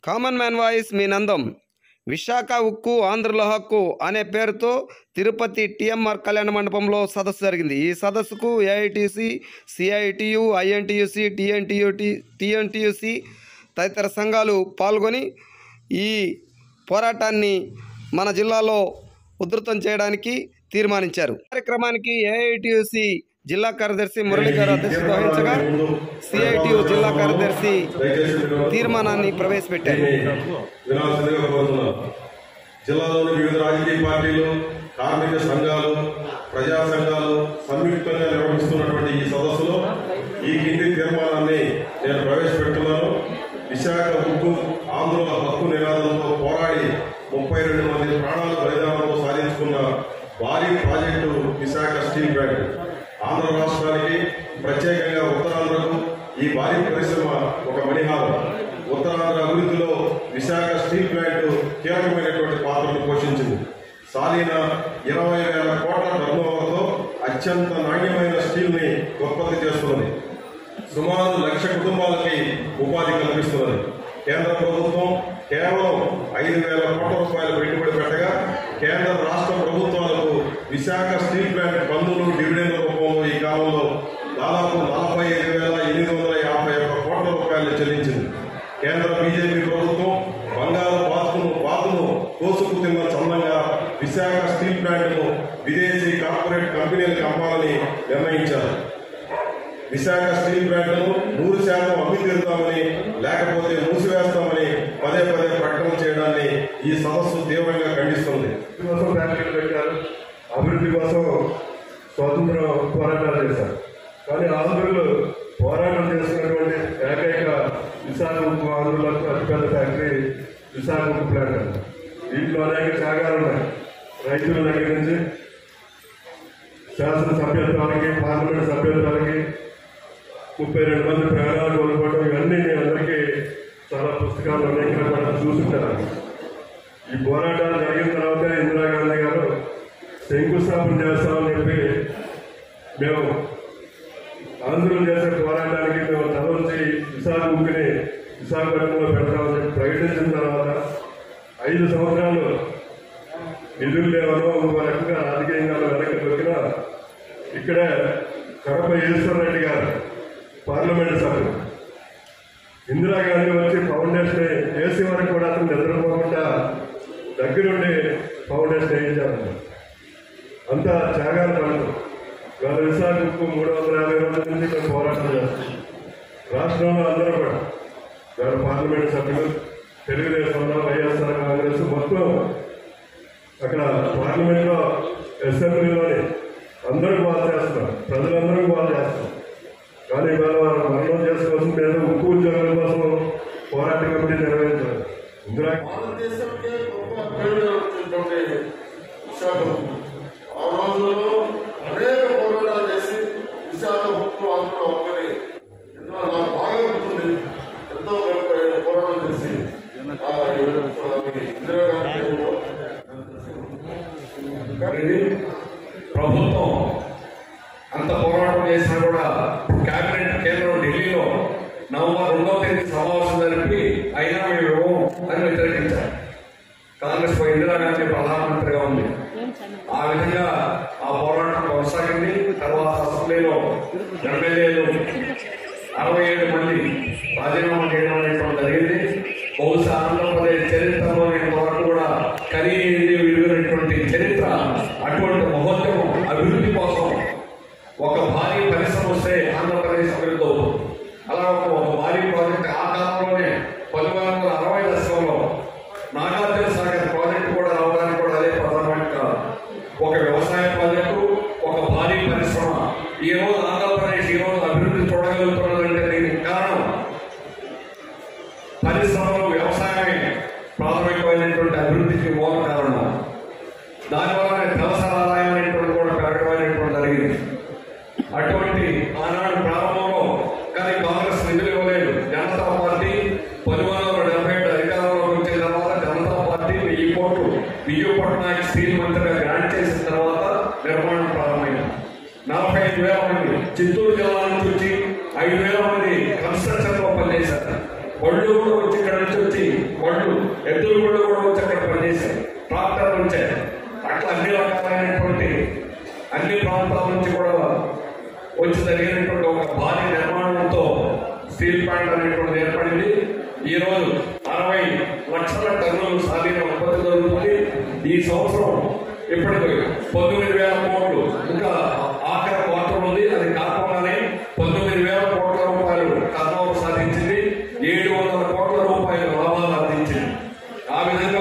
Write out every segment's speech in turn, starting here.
Common man voice మీ నందం విశాఖ ఉక్కు ఆంధ్రుల హక్కు అనే పేరుతో తిరుపతి టిఎంఆర్ కళ్యాణ మండపంలో సదస్సు జరిగింది ఈ సదస్సుకు AITC CITU INTUC TNTUT TNTUC తదితర సంఘాలు పాల్గొని ఈ పోరాటాన్ని మన జిల్లాలో ఉధృతం చేయడానికి తీర్మానించారు కార్యక్రమానికి ఏఐటియుసి జిల్లా కార్యదర్శి మురళి గారు అధ్యక్షత వహించగా సిఐటియు జిల్లా కార్యదర్శి తీర్మానాన్ని ప్రవేశపెట్టారు వినాల్సిందిగా కోరుతున్నాను జిల్లాలోని వివిధ రాజకీయ పార్టీలు కార్మిక సంఘాలు ప్రజా సంఘాలు సంయుక్తంగా నిర్వహిస్తున్నటువంటి ఈ సదస్సులో ఈ కింది తీర్మానాన్ని నేను ప్రవేశపెడుతున్నాను విశాఖ ఉక్కు ఆంధ్రుల హక్కు నినాదంతో పోరాడి ముప్పై రెండు మంది ప్రాణాల బలిదానంతో సాధించుకున్న భారీ project Visakha steel plant Andhra రాష్ట్రానికి ప్రత్యేకంగా ఉత్తరాంధ్రకు ఈ భారీ పరిశ్రమ ఒక మణిహారం ఉత్తరాంధ్ర అభివృద్ధిలో విశాఖ స్టీల్ ప్లాంట్ కీలకమైనటువంటి పాత్రను పోషించింది సాలీన ఇరవై వేల కోట్ల టర్నోవర్తో అత్యంత నాణ్యమైన స్టీల్ ని ఉత్పత్తి చేస్తున్నది సుమారు లక్ష కుటుంబాలకి ఉపాధి కల్పిస్తున్నది కేంద్ర ప్రభుత్వం కేవలం ఐదు వేల కోట్ల రూపాయల పెట్టుబడి పెట్టగా కేంద్ర రాష్ట్ర ప్రభుత్వాలకు విశాఖ స్టీల్ ప్లాంట్ పన్నులు డివిడెండ్ల రూపంలో ఈ కాలంలో దాదాపు నలభై ఐదు వేల ఎనిమిది వందల యాభై ఒక్క కోట్ల రూపాయలు చెల్లించింది కేంద్ర బీజేపీ ప్రభుత్వం బంగారు బాతును బాతును కోసుకు తిన్న చందంగా విశాఖ స్టీల్ ప్లాంట్ను విదేశీ కార్పొరేట్ కంపెనీలకు అమ్మాలని నిర్ణయించారు విశాఖ స్టీల్ ప్లాంట్ను నూరు శాతం అమ్మి తీరుతామని లేకపోతే మూసివేస్తామని పదే పదే ప్రకటన చేయడాన్ని ఈ సదస్సు తీవ్రంగా ఖండిస్తుంది కోసం ఫ్యాక్టరీలు పెట్టారు అభివృద్ధి కోసం స్వాతంత్ర పోరాటాలు చేశారు కానీ ఆంధ్రులు పోరాటం చేస్తున్నటువంటి ఏకైక విశాఖ ఉక్కు ఆంధ్రులకు అతిపెద్ద ఫ్యాక్టరీ విశాఖ ఉక్కు ప్లాంట్ అండి. దీంట్లో అనేక త్యాగాలు ఉన్నాయి రైతుల దగ్గర నుంచి శాసన సభ్యత్వాలకి పార్లమెంట్ సభ్యత్వాలకి ముప్పై రెండు మంది ప్రాణాలు కోల్పోవడం ఇవన్నీ మీ అందరికీ చాలా పుస్తకాలు అనేక రకాల చూసుంటారు ఈ పోరాటాలు జరిగిన తర్వాత ఇందిరాగాంధీ గారు శంకుస్థాపన చేస్తామని చెప్పి మేము ఆంధ్రులు చేసే పోరాటానికి మేము తలవంచి విశాఖ ఉక్కిని విశాఖపట్నంలో పెడతామని చెప్పి ప్రకటించిన తర్వాత ఐదు సంవత్సరాలు నిధులు లేవనో ఇంకో రకంగా రాజకీయంగా వెనక్కి దొరికినా ఇక్కడే కడప ఈశ్వరరెడ్డి గారు పార్లమెంట్ సభ్యులు ఇందిరాగాంధీ వచ్చి ఫౌండేషన్ వేసే వరకు కూడా అతను నిద్రపోకుండా దగ్గరుండి ఫౌండేషన్ వేయించారు అంతా త్యాగాలు పనులు గత విశాఖకు మూడు వందల యాభై రోజుల నుంచి మేము పోరాటం చేస్తాం రాష్ట్రంలో అందరూ కూడా గత పార్లమెంట్ సభ్యులు తెలుగుదేశంలో వైఎస్ఆర్ కాంగ్రెస్ మొత్తం అక్కడ పార్లమెంట్లో అసెంబ్లీలోని అందరూ బాగా చేస్తున్నారు ప్రజలందరూ బాగా చేస్తున్నారు కానీ ఇవాళ వారు మరణం చేసుకోవాల్సిన ఏదో ఉక్కు ఉద్యోగుల కోసం పోరాట కమిటీ నిర్వహించారు ఇందిరా భారతదేశంకే గొప్ప పేరుగా వచ్చినటువంటి విశాఖ ఉక్కు. ఆ రోజుల్లో అనేక పోరాటాలు చేసి విశాఖ ఉక్కు ఆంధ్ర ఒక్కరి ఎంతో నాకు బాగా గుర్తుంది ఎంతో గొప్ప పోరాటం చేసి ఆ ఇందిరాగాంధీ కానీ ప్రభుత్వం అంత పోరాటం చేసినా కూడా కేబినెట్ కేంద్రం ఢిల్లీలో నవంబర్ రెండవ తేదీ సమావేశం జరిపి అయినా మేము ఇవ్వము అని వ్యతిరేకించారు కాంగ్రెస్ పై ఇందిరాగాంధీ ప్రధానమంత్రిగా ఉంది ఆ విధంగా ఆ పోరాటం కొనసాగింది తర్వాత అసెంబ్లీలో ఎమ్మెల్యేలు అరవై ఏడు మంది రాజీనామా చేయడం అనేటువంటి జరిగింది బహుశా ఆంధ్రప్రదేశ్ చరిత్రలో ఇంతవరకు కూడా కలిగింది విలువైనటువంటి చరిత్ర అటువంటి మహోద్యమం అభివృద్ధి కోసం ఒక భారీ పరిశ్రమ వస్తే ఆంధ్రప్రదేశ్ అభివృద్ధి అవుతుంది అలా ఒక ఒక భారీ ప్రాజెక్ట్ ఆ కాలంలోనే పదివేల వందల అరవై దశకంలో నాగార్జున సాగర్ ప్రాజెక్టు కూడా రావడానికి కూడా అదే ప్రధానమైన కారణం. ఒక వ్యవసాయ ప్రాజెక్టు ఒక భారీ పరిశ్రమ ఈ రోజు ఆంధ్రప్రదేశ్ ఈ రోజు అభివృద్ధి చూడగలుగుతున్నదంటే దీనికి కారణం పరిశ్రమలు వ్యవసాయమే ప్రాథమికమైనటువంటి అభివృద్ధికి మూల కారణం దానివల్ల వ్యవసాయ ఆదాయం అనేటువంటి కూడా పెరగడం అనేటువంటి జరిగింది అటువంటి ఆనాడు ప్రారంభంలో కానీ కాంగ్రెస్ నిధులు ఇవ్వలేదు జనతా పార్టీ పదివేల వందల డెబ్బై ఏడు అధికారంలోకి వచ్చిన తర్వాత జనతా పార్టీ వెయ్యి కోట్లు బియ్యు పట్నాయక్ స్టీల్ మంత్రిగా గ్రాంట్ చేసిన తర్వాత నిర్మాణం ప్రారంభమైంది నలభై ఐదు వేల మంది చిత్తూరు జిల్లా నుంచి వచ్చి ఐదు వేల మంది కన్స్ట్రక్షన్ లో పనిచేశారు బళ్ళు కూడా వచ్చి ఇక్కడ నుంచి వచ్చి బళ్ళు ఎద్దుల బళ్ళు కూడా వచ్చి అక్కడ పనిచేశాయి ట్రాక్టర్లు వచ్చాయి అట్లా అన్ని రకాలైనటువంటి అన్ని ప్రాంతాల నుంచి కూడా వచ్చి జరిగినటువంటి ఒక భారీ నిర్మాణంతో స్టీల్ ప్లాంట్ అనేటువంటిది ఏర్పడింది ఈ రోజు అరవై లక్షల టన్నులు సాధిన ఉత్పత్తి జరుగుతుంది ఈ సంవత్సరం ఇప్పటికి పంతొమ్మిది వేల కోట్లు ఇంకా ఆఖరి క్వార్టర్ ఉంది అది కాకుండానే పంతొమ్మిది వేల కోట్ల రూపాయలు టర్నోవర్ సాధించింది ఏడు వందల కోట్ల రూపాయల లాభాలు ఆర్జించింది ఆ విధంగా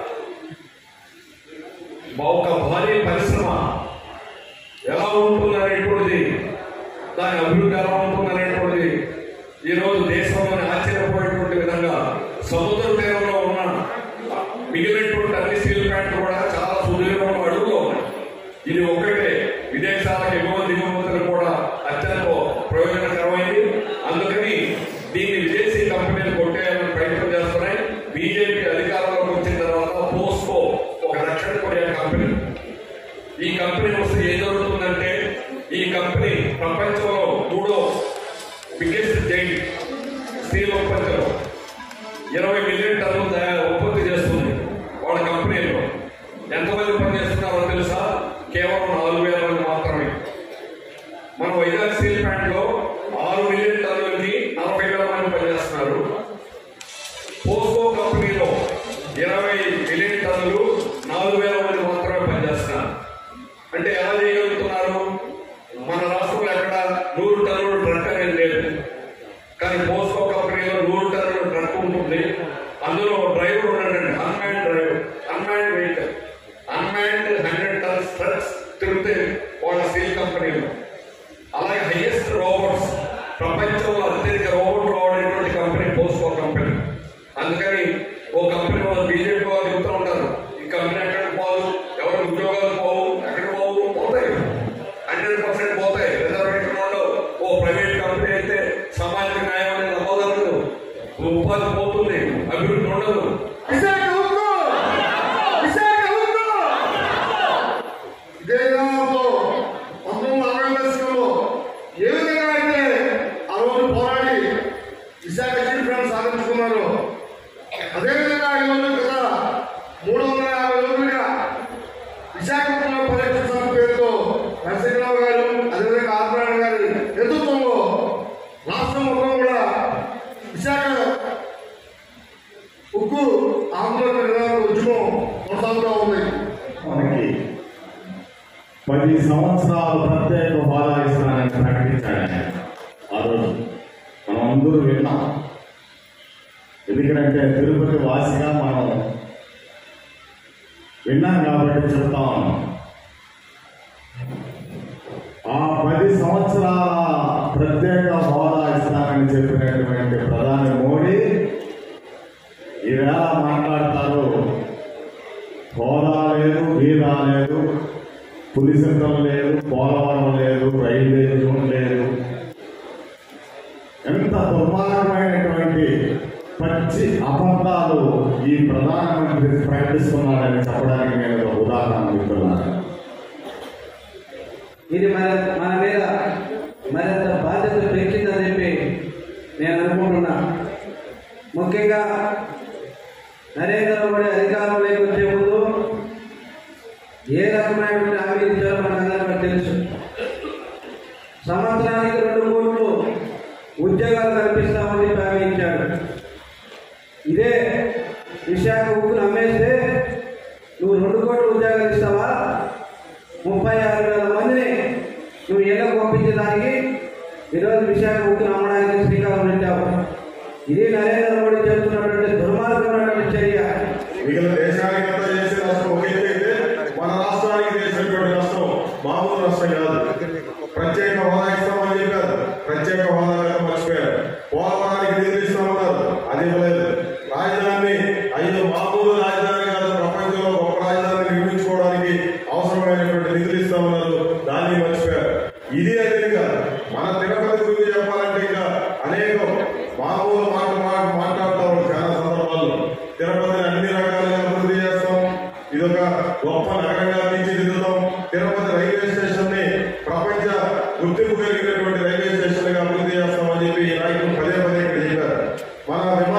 ఒక భారీ పరిశ్రమ ఎలా ఉంటుంది అనేటువంటిది దాని అభివృద్ధి ఎలా ఉంటుంది అనేటువంటిది ఈ రోజు దేశంలోని ఆశ్చర్యపోయేటువంటి విధంగా సముద్ర తీరంలో ఉన్న మిగిలినటువంటి అన్ని స్టీల్ ప్లాంట్లు కూడా చాలా సుదీర్ఘంగా అడుగులో ఉన్నాయి ఇది ఒకటే విదేశాలకు ఎగుమతి దిగుమతులు కూడా అత్యంత ప్రయోజనకరమైంది అందుకని దీన్ని విదేశీ కంపెనీలు కొట్టేయాలని ప్రయత్నం చేస్తున్నాయి బీజేపీ అధికారంలోకి వచ్చిన తర్వాత పోస్కో ఒక దక్షిణ కొరియా కంపెనీ ఈ కంపెనీ వస్తే ఏం జరుగుతుందంటే ఈ కంపెనీ ప్రపంచంలో మూడో బిగ్గెస్ట్ జైంట్ స్టీల్ ఉత్పత్తిలో ఇరవై మిలియన్ టన్నులు తయారు ఉత్పత్తి చేస్తుంది వాళ్ళ కంపెనీలో ఎంతమంది పనిచేస్తున్నారో తెలుసా కేవలం నాలుగు వేల మంది మాత్రమే మన వైజాగ్ స్టీల్ ప్లాంట్ లో ఆరు మిలియన్ టన్నులకి నలభై వేల మంది పనిచేస్తున్నారు పోస్కో కంపెనీలో ఇరవై మిలియన్ టన్నులు నాలుగు వేల మంది మాత్రమే పనిచేస్తున్నారు అంటే ఎలా చేయగలుగుతున్నారు మన రాష్ట్రంలో ఎక్కడ నూరు టన్నులు ట్రక్ అనేది లేదు కానీ పోస్కో కంపెనీలో నూరు టన్నుల ట్రక్ ఉంటుంది అందులో డ్రైవర్ ఉన్నాడండి unman driver unman vehicle unmanned hundred tons trucks తిరుగుతాయి వాళ్ళ స్టీల్ కంపెనీలో అలాగే హైయెస్ట్ రోబోట్స్ ప్రపంచంలో అత్యధిక రోబోట్ వాడేటువంటి కంపెనీ పోస్కో కంపెనీ అందుకని ఓ కంపెనీ వాళ్ళు బీజేపీ వాళ్ళు చెప్తూ ఉంటారు ఈ కంపెనీ ఎక్కడికి పోదు ఎవరి ఉద్యోగాలు పోవు ఎక్కడికి పోవు పోతాయి హండ్రెడ్ పర్సెంట్ పోతాయి రిజర్వేషన్ ఉండవు ఓ ప్రైవేట్ కంపెనీ అయితే సామాజిక న్యాయం అనేది అవ్వదన్నదు ఉపాధి పోతుంది అభివృద్ధి ఉండదు విశాఖ ఉక్కు విశాఖ ఉక్కు ఇదే విధానంతో పంతొమ్మిది వందల అరవై దశకంలో ఏ విధంగా అయితే ఆ రోజు పోరాడి విశాఖ స్టీల్ ప్లాంట్ సాధించుకున్నారు అదేవిధంగా ఈ రోజు కదా మూడు వందల యాభై రోజులుగా విశాఖపట్నంలో పర్యటన సంస్థ పేరుతో నరసింహరావు గారు అదేవిధంగా ఆత్మనారాయణ గారి నేతృత్వంలో రాష్ట్రం మొత్తం కూడా విశాఖ ఉక్కు ఆందోళన నిరాకరణ ఉద్యమం కొనసాగుతూ ఉంది మనకి పది సంవత్సరాలు ప్రత్యేక హోదా ఇస్తానని ప్రకటించాడు ఆయన ఆ రోజు మనం అందరూ విన్నాం ఎందుకంటే తిరుపతి వాసిగా మనం విన్నాం కాబట్టి చెప్తా ఉన్నాం ఆ పది సంవత్సరాల ప్రత్యేక హోదా ఇస్తానని చెప్పినటువంటి ప్రధాని మోడీ ఈవేళ మాట్లాడతారు హోదా లేదు వీరా లేదు పులిసింతలు లేదు పోలవరం లేదు రైల్వే జోన్ లేదు ఎంత దుర్మార్గమైనటువంటి పచ్చి అబద్ధాలు ఈ ప్రధానమంత్రి ప్రకటిస్తున్నాడని చెప్పడానికి నేను ఒక ఉదాహరణ ఇస్తున్నాను ఇది మన మన మీద మరింత బాధ్యత పెంచిందని చెప్పి నేను అనుకుంటున్నా ముఖ్యంగా నరేంద్ర మోడీ అధికారంలోకి వచ్చే ముందు ఏ రకమైనటువంటి హామీ ఇచ్చారో మనందరికీ తెలుసు సంవత్సరానికి రెండు కోట్లు ఉద్యోగాలు కల్పిస్తామని చెప్పి హామీ ఇచ్చాడు ఇదే విశాఖ ఉక్కును అమ్మేస్తే నువ్వు రెండు కోట్ల ఉద్యోగాలు ఇస్తావా ముప్పై ఆరు వేల మందిని నువ్వు ఇళ్ళకు పంపించడానికి ఈరోజు విశాఖ ఉక్కును అమ్మడానికి శ్రీకారం పెట్టావు ఇది నరేంద్ర మోడీ చేస్తున్నటువంటి దుర్మార్గమైనటువంటి చర్య మిగిలిన దేశానికి అంతా చేసే నష్టం ఒక ఎత్తు అయితే మన రాష్ట్రానికి చేసినటువంటి నష్టం మామూలు నష్టం కాదు ప్రత్యేక హోదా ఇస్తామని చెప్పారు ప్రత్యేక హోదా లేక మర్చిపోయారు పోలవరానికి నిధులు ఇస్తామన్నారు అది ఇవ్వలేదు రాజధాని ఐదు మామూలు రాజధాని కాదు ప్రపంచంలో గొప్ప రాజధాని నిర్మించుకోవడానికి అవసరమైనటువంటి నిధులు ఇస్తామన్నారు దాన్ని మర్చిపోయారు ఇది అదేగా మన తిరుపతి గురించి చెప్పాలంటే ఇంకా అనేకం మామూలు మాట మాట మాట్లాడతాం చాలా సందర్భాల్లో తిరుపతిని అన్ని రకాలుగా అభివృద్ధి చేస్తాం ఇదొక గొప్ప నగరంగా తీర్చిదిద్దుతాం తిరుపతి రైల్వే స్టేషన్ ని ప్రపంచ గుర్తింపు కలిగినటువంటి రైల్వే స్టేషన్ గా అభివృద్ధి చేస్తామని చెప్పి ఈ నాయకులు పదే పదే ఇక్కడ చెప్పారు మన విమాన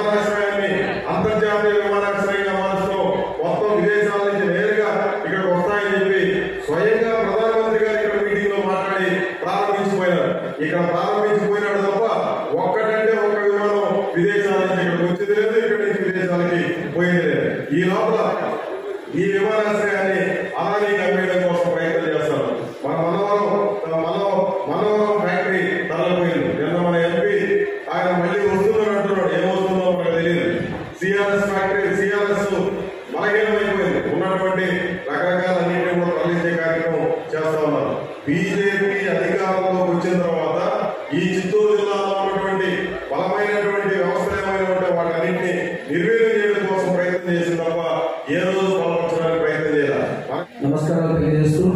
ఈ లోపల ఈ విమానాశ్రయాన్ని అలాగే అమ్మేయడం కోసం ప్రయత్నం చేస్తారు మన మనవరం మన మనవరం ఫ్యాక్టరీ తరలిపోయింది నిన్న మన ఎంపీ ఆయన మళ్ళీ వస్తుందని అంటున్నాడు ఏం వస్తుందో మనకు తెలియదు సిఆర్ఎస్ ఫ్యాక్టరీ సిఆర్ఎస్ బలహీనమైపోయింది ఉన్నటువంటి రకరకాల అన్నింటినీ కూడా తరలించే కార్యక్రమం చేస్తా ఉన్నారు బీజేపీ అధికారంలోకి వచ్చిన తర్వాత ఈ చిత్తూరు జిల్లాలో ఉన్నటువంటి బలమైనటువంటి వ్యవస్థలమైనటువంటి వాటన్నింటినీ నిర్వీర్యం చేయడం కోసం ప్రయత్నం చేసింది తప్ప ఏ రోజు బలపరచడానికి ప్రయత్నం చేయాలి నమస్కారాలు తెలియజేస్తూ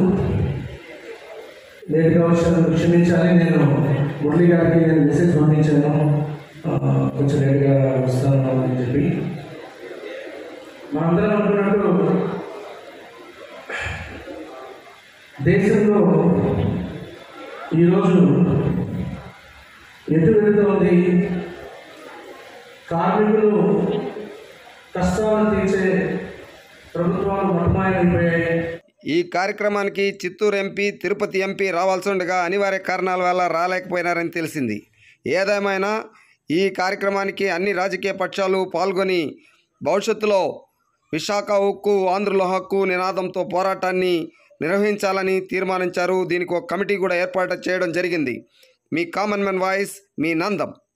లేట్ కావచ్చు క్షమించాలి నేను మురళి గారికి నేను మెసేజ్ పంపించాను ఆ, కొంచెం లేట్గా వస్తాను అని చెప్పి మనందరం అనుకున్నట్టు దేశంలో ఈరోజు ఎటు వెళుతోంది కార్మికులు కష్టాలను తీర్చే ప్రభుత్వాలు మతమాయమైపోయాయి ఈ కార్యక్రమానికి చిత్తూరు ఎంపీ తిరుపతి ఎంపీ రావాల్సి ఉండగా అనివార్య కారణాల వల్ల రాలేకపోయినారని తెలిసింది ఏదేమైనా ఈ కార్యక్రమానికి అన్ని రాజకీయ పక్షాలు పాల్గొని భవిష్యత్తులో విశాఖ ఉక్కు ఆంధ్రుల హక్కు నినాదంతో పోరాటాన్ని నిర్వహించాలని తీర్మానించారు దీనికి ఒక కమిటీ కూడా ఏర్పాటు చేయడం జరిగింది మీ కామన్ మ్యాన్ వాయిస్ మీ నందం